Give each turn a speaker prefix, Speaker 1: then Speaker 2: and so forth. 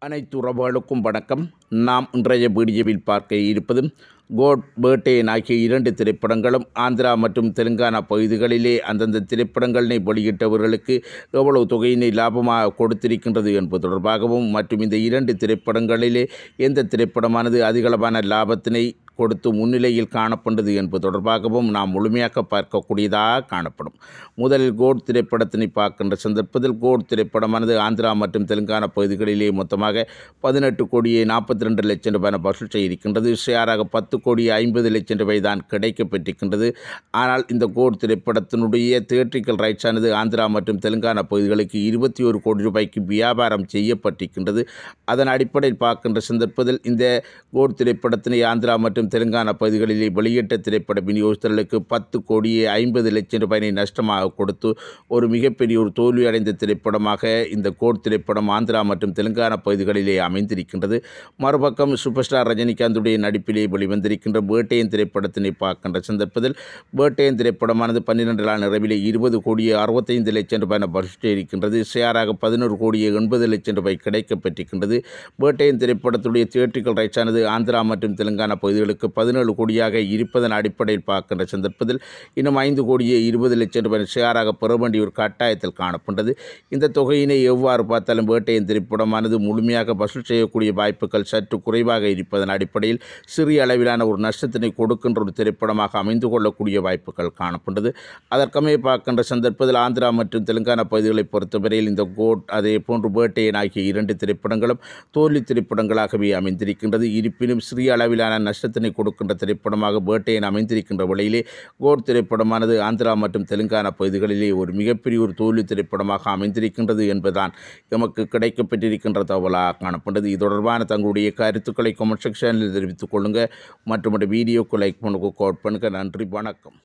Speaker 1: அனைத்து உறவுகளுக்கும் வணக்கம் நாம் இன்றைய வீடியோவில் பார்க்க இருப்பது கோட் பேட்டேன் ஆகிய இரண்டு திரைப்படங்களும் ஆந்திரா மற்றும் தெலுங்கானா பகுதிகளிலே அந்தந்த திரைப்படங்களினை வெளியிட்டவர்களுக்கு எவ்வளவு தொகையினை லாபமாக கொடுத்திருக்கின்றது என்பது தொடர்பாகவும் மற்றும் இந்த இரண்டு திரைப்படங்களிலே எந்த திரைப்படமானது அதிகளவான லாபத்தினை கொடுத்து முன்னிலையில் காணப்பட்டது என்பது தொடர்பாகவும் நாம் முழுமையாக பார்க்கக்கூடியதாக காணப்படும் முதலில் கோட் திரைப்படத்தினை பார்க்கின்ற சந்தர்ப்பத்தில் கோட் திரைப்படமானது ஆந்திரா மற்றும் தெலுங்கானா பகுதிகளிலே மொத்தமாக பதினெட்டு கோடியே நாற்பத்தி ரெண்டு லட்சம் ரூபாய் வசூல் செய்திருக்கின்றது ஷேராக பத்து கோடி ஐம்பது லட்சம் ரூபாய் தான் கிடைக்கப்பட்டிருக்கின்றது ஆனால் இந்த கோட் திரைப்படத்தினுடைய தியேட்ரிக்கல் ரைட்ஸ் ஆனது ஆந்திரா மற்றும் தெலுங்கானா பகுதிகளுக்கு இருபத்தி ஒரு கோடி ரூபாய்க்கு வியாபாரம் செய்யப்பட்டிருக்கின்றது அதன் அடிப்படையில் பார்க்கின்ற சந்தர்ப்பத்தில் இந்த கோட் திரைப்படத்தினை ஆந்திரா மற்றும் தெலுங்கானா பகுதிகளிலே வெளியிட்ட திரைப்பட விநியோகஸ்தர்களுக்கு பத்து கோடியே ஐம்பது லட்சம் ரூபாயினை நஷ்டமாக கொடுத்து ஒரு மிகப்பெரிய ஒரு தோல்வியடைந்த திரைப்படமாக இந்த கோட் திரைப்படம் ஆந்திரா மற்றும் தெலுங்கானா பகுதிகளிலே அமைந்திருக்கின்றது மறுபக்கம் சூப்பர் ஸ்டார் ரஜினிகாந்துடைய நடிப்பிலே வெளிவந்திருக்கின்ற பேட்டையன் திரைப்படத்தினை பார்க்கின்ற சந்தர்ப்பத்தில் பேட்டையன் திரைப்படமானது பன்னிரெண்டு நாள் நிறைவிலே இருபது கோடியே அறுபத்தைந்து லட்சம் ரூபாய் பட்ஜெட் இருக்கின்றது ஷேராக பதினோரு கோடியே எண்பது லட்சம் ரூபாய் கிடைக்கப்பட்டிருக்கின்றது பேட்டையன் திரைப்படத்துடைய தியேட்ரிக்கல் ரைட்ஸானது ஆந்திரா மற்றும் தெலுங்கானா பகுதிகளுக்கு பதினேழு கோடியாக இருப்பதன் அடிப்படையில் பார்க்கின்ற சந்தர்ப்பத்தில் இன்னும் ஐந்து கோடியே இருபது லட்சம் ரூபாய் ஷேராக பெற வேண்டிய ஒரு கட்டாயத்தில் காணப்பட்டது இந்த தொகையினை எவ்வாறு பார்த்தாலும் வேட்டையின் திரைப்படமானது முழுமையாக வசூல் செய்யக்கூடிய வாய்ப்புகள் சற்று குறைவாக இருப்பதன் அடிப்படையில் சிறிய அளவிலான ஒரு நஷ்டத்தினை கொடுக்கின்ற ஒரு திரைப்படமாக அமைந்து கொள்ளக்கூடிய வாய்ப்புகள் காணப்பட்டது அதற்கமே பார்க்கின்ற சந்தர்ப்பத்தில் ஆந்திரா மற்றும் தெலுங்கானா பகுதிகளை பொறுத்தவரையில் இந்த கோட் அதே போன்று வேட்டையன் ஆகிய இரண்டு திரைப்படங்களும் தோல்வி திரைப்படங்களாகவே அமைந்திருக்கின்றது இருப்பினும் சிறிய அளவிலான நஷ்டத்தினை கொடுக்கின்ற திரைப்படமாக வேட்டையன் அமைந்திருக்கின்ற வழியிலே கோட் திரைப்படமானது ஆந்திரா மற்றும் தெலுங்கானா பகுதிகளிலே ஒரு மிகப்பெரிய ஒரு தோல்வி திரைப்படமாக அமைந்திருக்கின்றது என்பதுதான் எமக்கு கிடைக்கப்பட்டிருக்கின்ற தகவலாக காணப்பட்டது இது தொடர்பான தங்களுடைய கருத்துக்களை கமெண்ட் செக்ஷனில் தெரிவித்துக் கொள்ளுங்கள் மற்றும் வீடியோக்கு லைக் பண்ணுங்க கோட் பண்ணுங்க நன்றி வணக்கம்